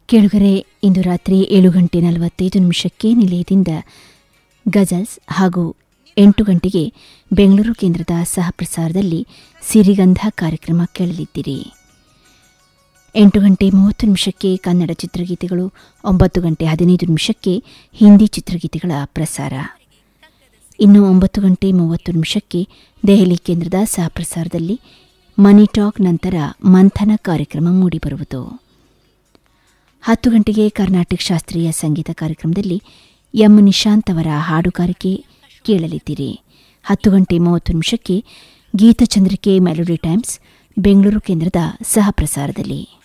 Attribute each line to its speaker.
Speaker 1: ಕೇಳುಗರೆ ಇಂದು ರಾತ್ರಿ ಏಳು ಗಂಟೆ ನಲವತ್ತೈದು ನಿಮಿಷಕ್ಕೆ ನಿಲಯದಿಂದ ಗಜಲ್ಸ್ ಹಾಗೂ ಎಂಟು ಗಂಟೆಗೆ ಬೆಂಗಳೂರು ಕೇಂದ್ರದ ಸಹಪ್ರಸಾರದಲ್ಲಿ ಸಿರಿಗಂಧ ಕಾರ್ಯಕ್ರಮ ಕೇಳಲಿದ್ದೀರಿ ಎಂಟು ಗಂಟೆ ಮೂವತ್ತು ನಿಮಿಷಕ್ಕೆ ಕನ್ನಡ ಚಿತ್ರಗೀತೆಗಳು ಒಂಬತ್ತು ಗಂಟೆ ಹದಿನೈದು ನಿಮಿಷಕ್ಕೆ ಹಿಂದಿ ಚಿತ್ರಗೀತೆಗಳ ಪ್ರಸಾರ ಇನ್ನು ಒಂಬತ್ತು ಗಂಟೆ ಮೂವತ್ತು ನಿಮಿಷಕ್ಕೆ ದೆಹಲಿ ಕೇಂದ್ರದ ಸಹಪ್ರಸಾರದಲ್ಲಿ ಮನಿ ಟಾಕ್ ನಂತರ ಮಂಥನ ಕಾರ್ಯಕ್ರಮ ಮೂಡಿಬರುವುದು ಹತ್ತು ಗಂಟೆಗೆ ಕರ್ನಾಟಕ ಶಾಸ್ತ್ರೀಯ ಸಂಗೀತ ಕಾರ್ಯಕ್ರಮದಲ್ಲಿ ಎಂ ನಿಶಾಂತ್ ಅವರ ಹಾಡುಗಾರಿಕೆ ಕೇಳಲಿದ್ದೀರಿ ಹತ್ತು ಗಂಟೆ ಮೂವತ್ತು ನಿಮಿಷಕ್ಕೆ ಗೀತಚಂದ್ರಿಕೆ ಮೆಲೋಡಿ ಟೈಮ್ಸ್ ಬೆಂಗಳೂರು ಕೇಂದ್ರದ ಸಹಪ್ರಸಾರದಲ್ಲಿ